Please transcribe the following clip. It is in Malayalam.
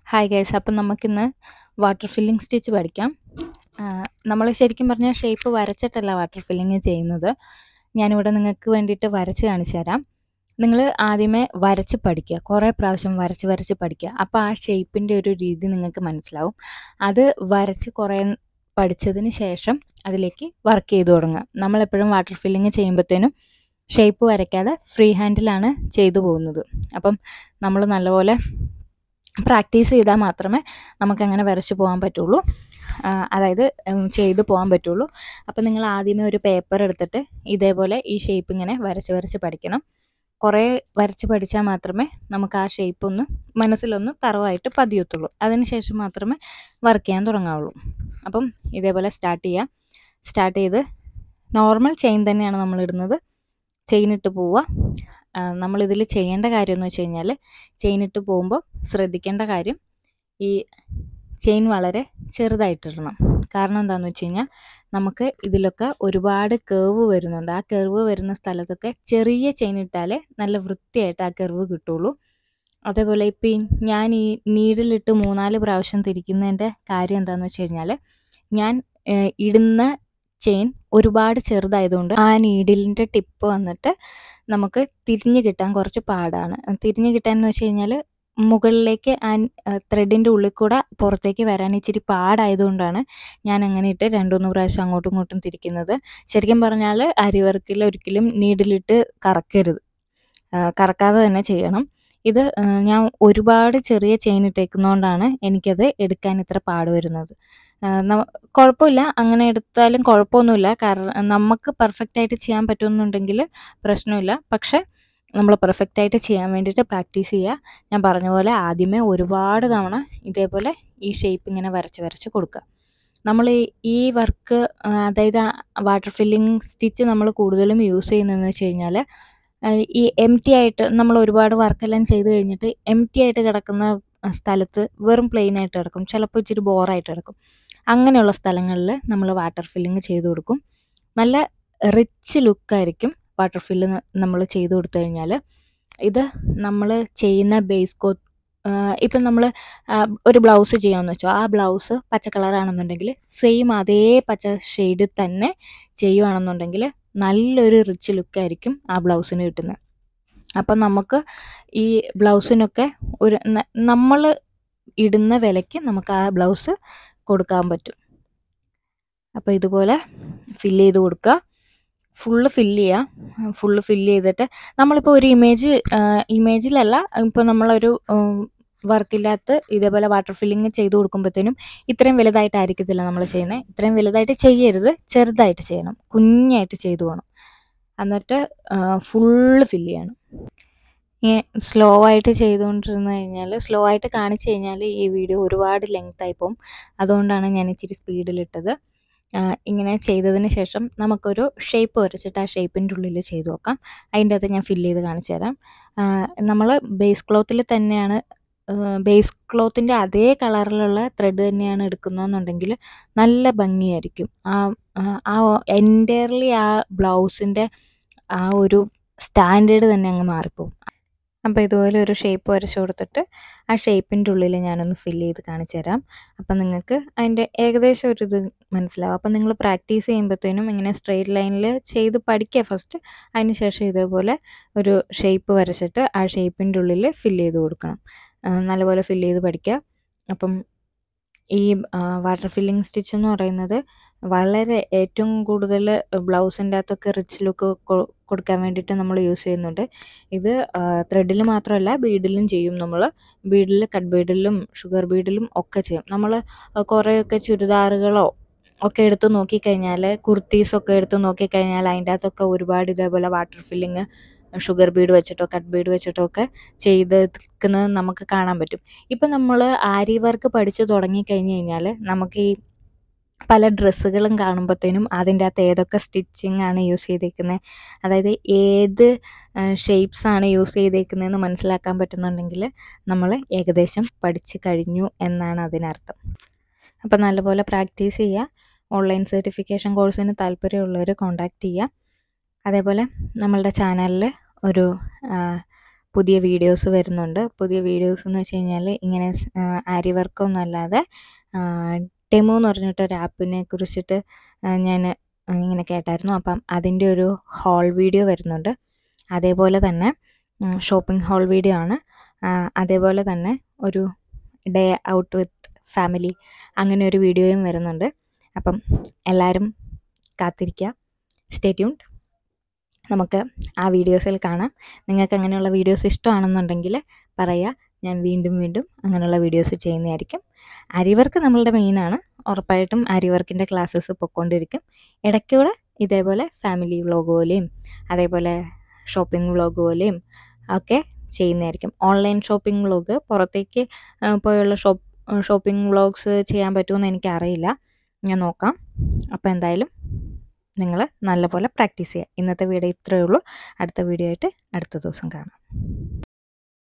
ഹായ് ഗൈസ് അപ്പം നമുക്കിന്ന് വാട്ടർ ഫില്ലിംഗ് സ്റ്റിച്ച് പഠിക്കാം നമ്മൾ ശരിക്കും പറഞ്ഞാൽ ഷേപ്പ് വരച്ചിട്ടല്ല വാട്ടർ ഫില്ലിങ് ചെയ്യുന്നത് ഞാനിവിടെ നിങ്ങൾക്ക് വേണ്ടിയിട്ട് വരച്ച് കാണിച്ചു തരാം നിങ്ങൾ ആദ്യമേ വരച്ച് പഠിക്കുക കുറേ പ്രാവശ്യം വരച്ച് വരച്ച് പഠിക്കുക അപ്പോൾ ആ ഷേപ്പിൻ്റെ ഒരു രീതി നിങ്ങൾക്ക് മനസ്സിലാവും അത് വരച്ച് കുറേ പഠിച്ചതിന് ശേഷം അതിലേക്ക് വർക്ക് ചെയ്ത് തുടങ്ങുക നമ്മളെപ്പോഴും വാട്ടർ ഫില്ലിങ് ചെയ്യുമ്പോഴത്തേനും ഷേപ്പ് വരയ്ക്കാതെ ഫ്രീ ഹാൻഡിലാണ് ചെയ്തു പോകുന്നത് അപ്പം നമ്മൾ നല്ലപോലെ പ്രാക്ടീസ് ചെയ്താൽ മാത്രമേ നമുക്കങ്ങനെ വരച്ച് പോകാൻ പറ്റുള്ളൂ ആ, അതായത് ഉം, ചെയ്ത് പോകാൻ പറ്റുള്ളൂ അപ്പം നിങ്ങൾ ആദ്യമേ ഒരു പേപ്പർ എടുത്തിട്ട് ഇതേപോലെ ഈ ഷേപ്പ് ഇങ്ങനെ വരച്ച് വരച്ച് പഠിക്കണം കുറേ വരച്ച് പഠിച്ചാൽ മാത്രമേ നമുക്ക് ആ ഷേപ്പ് ഒന്ന് മനസ്സിലൊന്ന് തറവായിട്ട് പതിയത്തുള്ളൂ അതിന് ശേഷം മാത്രമേ വർക്ക് ചെയ്യാൻ തുടങ്ങാവുള്ളൂ അപ്പം ഇതേപോലെ സ്റ്റാർട്ട് ചെയ്യുക സ്റ്റാർട്ട് ചെയ്ത് നോർമൽ ചെയിൻ തന്നെയാണ് നമ്മൾ ഇടുന്നത് ചെയിൻ ഇട്ട് പോവുക ആ, നമ്മളിതിൽ ചെയ്യേണ്ട കാര്യം എന്ന് വെച്ച് കഴിഞ്ഞാൽ ചെയിൻ ഇട്ട് പോകുമ്പോൾ ശ്രദ്ധിക്കേണ്ട കാര്യം ഈ ചെയിൻ വളരെ ചെറുതായിട്ടിടണം കാരണം എന്താണെന്ന് വെച്ച് കഴിഞ്ഞാൽ നമുക്ക് ഇതിലൊക്കെ ഒരുപാട് കർവ് വരുന്നുണ്ട് ആ കർവ് വരുന്ന സ്ഥലത്തൊക്കെ ചെറിയ ചെയിൻ ഇട്ടാലേ നല്ല വൃത്തിയായിട്ട് ആ കർവ് കിട്ടുള്ളൂ അതേപോലെ ഇപ്പം ഈ ഞാൻ ഈ നീഡിലിട്ട് മൂന്നാല് പ്രാവശ്യം തിരിക്കുന്നതിൻ്റെ കാര്യം എന്താണെന്ന് വെച്ച് കഴിഞ്ഞാൽ ഞാൻ ഏഹ്, ഇടുന്ന ചെയിൻ ഒരുപാട് ചെറുതായതുകൊണ്ട് ആ നീഡിലിൻ്റെ ടിപ്പ് വന്നിട്ട് നമുക്ക് തിരിഞ്ഞ് കിട്ടാൻ കുറച്ച് പാടാണ് തിരിഞ്ഞ് കിട്ടാൻ എന്ന് വെച്ച് കഴിഞ്ഞാൽ മുകളിലേക്ക് ആ ത്രെഡിൻ്റെ ഉള്ളിൽ കൂടെ പുറത്തേക്ക് വരാൻ ഇച്ചിരി പാടായതുകൊണ്ടാണ് ഞാൻ അങ്ങനെ ഇട്ട് രണ്ടുമൂന്ന് പ്രാവശ്യം അങ്ങോട്ടും ഇങ്ങോട്ടും തിരിക്കുന്നത് ശരിക്കും പറഞ്ഞാൽ അരി വർക്കിൽ ഒരിക്കലും നീഡിലിട്ട് കറക്കരുത് ആ, കറക്കാതെ തന്നെ ചെയ്യണം ഇത് ആ, ഞാൻ ഒരുപാട് ചെറിയ ചെയിൻ ഇട്ടേക്കുന്നതുകൊണ്ടാണ് എനിക്കത് എടുക്കാൻ ഇത്ര പാട് വരുന്നത് ആ, ന- കുഴപ്പമില്ല അങ്ങനെ എടുത്താലും കുഴപ്പമൊന്നുമില്ല കാരണം നമുക്ക് പെർഫെക്റ്റ് ആയിട്ട് ചെയ്യാൻ പറ്റുമെന്നുണ്ടെങ്കിൽ പ്രശ്നമില്ല പക്ഷേ നമ്മൾ പെർഫെക്റ്റ് ആയിട്ട് ചെയ്യാൻ വേണ്ടിയിട്ട് പ്രാക്ടീസ് ചെയ്യുക ഞാൻ പറഞ്ഞ പോലെ ആദ്യമേ ഒരുപാട് തവണ ഇതേപോലെ ഈ ഷേപ്പ് ഇങ്ങനെ വരച്ച് വരച്ച് കൊടുക്കുക നമ്മൾ ഈ ഈ വർക്ക് അതായത് വാട്ടർ ഫില്ലിംഗ് സ്റ്റിച്ച് നമ്മൾ കൂടുതലും യൂസ് ചെയ്യുന്നതെന്ന് വെച്ച് കഴിഞ്ഞാൽ ഈ എം ടി ആയിട്ട് നമ്മൾ ഒരുപാട് വർക്കെല്ലാം ചെയ്ത് കഴിഞ്ഞിട്ട് എം ടി ആയിട്ട് കിടക്കുന്ന ആ, സ്ഥലത്ത് വെറും പ്ലെയിൻ ആയിട്ട് കിടക്കും ചിലപ്പോൾ ഇച്ചിരി ബോറായിട്ട് കിടക്കും അങ്ങനെയുള്ള സ്ഥലങ്ങളിൽ നമ്മൾ വാട്ടർ ഫില്ലിങ് ചെയ്ത് കൊടുക്കും നല്ല റിച്ച് ലുക്കായിരിക്കും വാട്ടർ ഫില്ല് നമ്മൾ ചെയ്ത് കൊടുത്തു കഴിഞ്ഞാൽ ഇത് നമ്മൾ ചെയ്യുന്ന ബേസ് കോ ഇപ്പം നമ്മൾ ഒരു ബ്ലൗസ് ചെയ്യാമെന്ന് വെച്ചോ ആ ബ്ലൗസ് പച്ച കളറാണെന്നുണ്ടെങ്കിൽ സെയിം അതേ പച്ച ഷെയ്ഡ് തന്നെ ചെയ്യുവാണെന്നുണ്ടെങ്കിൽ നല്ലൊരു റിച്ച് ലുക്കായിരിക്കും ആ ബ്ലൗസിന് കിട്ടുന്നത് അപ്പം നമുക്ക് ഈ ബ്ലൗസിനൊക്കെ ഒരു നമ്മൾ ഇടുന്ന വിലയ്ക്ക് നമുക്ക് ആ ബ്ലൗസ് കൊടുക്കാൻ പറ്റും അപ്പോൾ ഇതുപോലെ ഫില്ല് ചെയ്ത് കൊടുക്കുക ഫുള്ള് ഫില്ല് ചെയ്യുക ഫുള്ള് ഫില്ല് ചെയ്തിട്ട് നമ്മളിപ്പോൾ ഒരു ഇമേജ് ഇമേജിലല്ല ഇപ്പോൾ നമ്മളൊരു വർക്കില്ലാത്ത ഇതേപോലെ വാട്ടർ ഫില്ലിങ് ചെയ്ത് കൊടുക്കുമ്പോഴത്തേനും ഇത്രയും വലുതായിട്ടായിരിക്കത്തില്ല നമ്മൾ ചെയ്യുന്നത് ഇത്രയും വലുതായിട്ട് ചെയ്യരുത് ചെറുതായിട്ട് ചെയ്യണം കുഞ്ഞായിട്ട് ചെയ്തു പോകണം എന്നിട്ട് ഫുള്ള് ഫില്ല് ചെയ്യണം ഈ സ്ലോ ആയിട്ട് ചെയ്തുകൊണ്ടിരുന്ന് കഴിഞ്ഞാൽ സ്ലോ ആയിട്ട് കാണിച്ചു കഴിഞ്ഞാൽ ഈ വീഡിയോ ഒരുപാട് ലെങ്ത് ആയി പോകും അതുകൊണ്ടാണ് ഞാൻ ഇച്ചിരി സ്പീഡിലിട്ടത് ആ, ഇങ്ങനെ ചെയ്തതിന് ശേഷം നമുക്കൊരു ഷേപ്പ് വരച്ചിട്ട് ആ ഷേപ്പിൻ്റെ ഉള്ളിൽ ചെയ്ത് നോക്കാം അതിൻ്റെ അകത്ത് ഞാൻ ഫില്ല് ചെയ്ത് കാണിച്ചു തരാം നമ്മൾ ബേസ് ക്ലോത്തിൽ തന്നെയാണ് ബേസ് ക്ലോത്തിൻ്റെ അതേ കളറിലുള്ള ത്രെഡ് തന്നെയാണ് എടുക്കുന്നതെന്നുണ്ടെങ്കിൽ നല്ല ഭംഗിയായിരിക്കും ആ ആ- ആ എൻറ്റയർലി ആ ബ്ലൗസിൻ്റെ ആ ഒരു സ്റ്റാൻഡേർഡ് തന്നെ അങ്ങ് മാറിപ്പോവും അപ്പോൾ ഇതുപോലെ ഒരു ഷേപ്പ് വരച്ച് കൊടുത്തിട്ട് ആ ഷേപ്പിൻ്റെ ഉള്ളിൽ ഞാനൊന്ന് ഫില്ല് ചെയ്ത് കാണിച്ചു തരാം അപ്പം നിങ്ങൾക്ക് അതിൻ്റെ ഏകദേശം ഒരു ഇത് മനസ്സിലാവും അപ്പം നിങ്ങൾ പ്രാക്ടീസ് ചെയ്യുമ്പോഴത്തേനും ഇങ്ങനെ സ്ട്രെയിറ്റ് ലൈനിൽ ചെയ്ത് പഠിക്കുക ഫസ്റ്റ് അതിന് ശേഷം ഇതേപോലെ ഒരു ഷേപ്പ് വരച്ചിട്ട് ആ ഷേപ്പിൻ്റെ ഉള്ളിൽ ഫില്ല് ചെയ്ത് കൊടുക്കണം ആ, നല്ലപോലെ ഫില്ല് ചെയ്ത് പഠിക്കുക അപ്പം ഈ വാട്ടർ ഫില്ലിംഗ് സ്റ്റിച്ച് എന്ന് പറയുന്നത് വളരെ ഏറ്റവും കൂടുതൽ ബ്ലൗസിൻ്റെ അകത്തൊക്കെ റിച്ച് ലുക്ക് കൊടുക്കാൻ വേണ്ടിയിട്ട് നമ്മൾ യൂസ് ചെയ്യുന്നുണ്ട് ഇത് ത്രെഡിൽ മാത്രമല്ല ബീഡിലും ചെയ്യും നമ്മൾ ബീഡിൽ കട്ട് ബീഡിലും ഷുഗർ ബീഡിലും ഒക്കെ ചെയ്യും നമ്മൾ കുറേയൊക്കെ ചുരിദാറുകളോ ഒക്കെ എടുത്ത് നോക്കിക്കഴിഞ്ഞാൽ കുർത്തീസൊക്കെ എടുത്ത് നോക്കിക്കഴിഞ്ഞാൽ അതിൻ്റെ അകത്തൊക്കെ ഒരുപാട് ഇതേപോലെ വാട്ടർ ഫില്ലിങ് ഷുഗർ ബീഡ് വെച്ചിട്ടോ കട്ട് ബീഡ് വെച്ചിട്ടോ ഒക്കെ ചെയ്തെടുക്കുന്നത് നമുക്ക് കാണാൻ പറ്റും ഇപ്പം നമ്മൾ ആരി വർക്ക് പഠിച്ചു തുടങ്ങിക്കഴിഞ്ഞ് കഴിഞ്ഞാൽ നമുക്ക് ഈ പല ഡ്രസ്സുകളും കാണുമ്പോഴത്തേനും അതിൻ്റെ അകത്ത് ഏതൊക്കെ സ്റ്റിച്ചിങ് ആണ് യൂസ് ചെയ്തേക്കുന്നത് അതായത് ഏത് ഷേപ്സ് ആണ് യൂസ് ചെയ്തേക്കുന്നതെന്ന് മനസ്സിലാക്കാൻ പറ്റുന്നുണ്ടെങ്കിൽ നമ്മൾ ഏകദേശം പഠിച്ചു കഴിഞ്ഞു എന്നാണ് അതിനർത്ഥം അപ്പം നല്ലപോലെ പ്രാക്ടീസ് ചെയ്യുക ഓൺലൈൻ സർട്ടിഫിക്കേഷൻ കോഴ്സിന് താല്പര്യമുള്ളവർ കോൺടാക്റ്റ് ചെയ്യുക അതേപോലെ നമ്മളുടെ ചാനലിൽ ഒരു പുതിയ വീഡിയോസ് വരുന്നുണ്ട് പുതിയ വീഡിയോസ് എന്ന് വെച്ച് കഴിഞ്ഞാൽ ഇങ്ങനെ ആരി വർക്കൊന്നും അല്ലാതെ ടെമോ എന്ന് പറഞ്ഞിട്ട് ഒരു ആപ്പിനെ കുറിച്ചിട്ട് ഞാൻ ഇങ്ങനെ കേട്ടായിരുന്നു അപ്പം അതിൻ്റെ ഒരു ഹോൾ വീഡിയോ വരുന്നുണ്ട് അതേപോലെ തന്നെ ഷോപ്പിംഗ് ഹോൾ വീഡിയോ ആണ് ആ, അതേപോലെ തന്നെ ഒരു ഡേ ഔട്ട് വിത്ത് ഫാമിലി അങ്ങനെ ഒരു വീഡിയോയും വരുന്നുണ്ട് അപ്പം എല്ലാവരും കാത്തിരിക്കുക സ്റ്റേ ട്യൂൺഡ് നമുക്ക് ആ വീഡിയോസിൽ കാണാം നിങ്ങൾക്ക് അങ്ങനെയുള്ള വീഡിയോസ് ഇഷ്ടമാണെന്നുണ്ടെങ്കിൽ പറയുക ഞാൻ വീണ്ടും വീണ്ടും അങ്ങനെയുള്ള വീഡിയോസ് ചെയ്യുന്നതായിരിക്കും അരിവർക്ക് നമ്മളുടെ മെയിനാണ് ഉറപ്പായിട്ടും അരിവർക്കിൻ്റെ ക്ലാസ്സസ് പൊയ്ക്കൊണ്ടിരിക്കും ഇടയ്ക്കൂടെ ഇതേപോലെ ഫാമിലി വ്ളോഗ് പോലെയും അതേപോലെ ഷോപ്പിംഗ് വ്ളോഗ് പോലെയും ഒക്കെ ചെയ്യുന്നതായിരിക്കും ഓൺലൈൻ ഷോപ്പിംഗ് വ്ളോഗ് പുറത്തേക്ക് ആ, പോയുള്ള ഷോപ്പ് ഷോപ്പിംഗ് വ്ളോഗ്സ് ചെയ്യാൻ പറ്റുമെന്ന് എനിക്കറിയില്ല ഞാൻ നോക്കാം അപ്പോൾ എന്തായാലും നിങ്ങൾ നല്ലപോലെ പ്രാക്ടീസ് ചെയ്യുക ഇന്നത്തെ വീഡിയോ ഇത്രയേ ഉള്ളൂ അടുത്ത വീഡിയോ ആയിട്ട് അടുത്ത ദിവസം കാണാം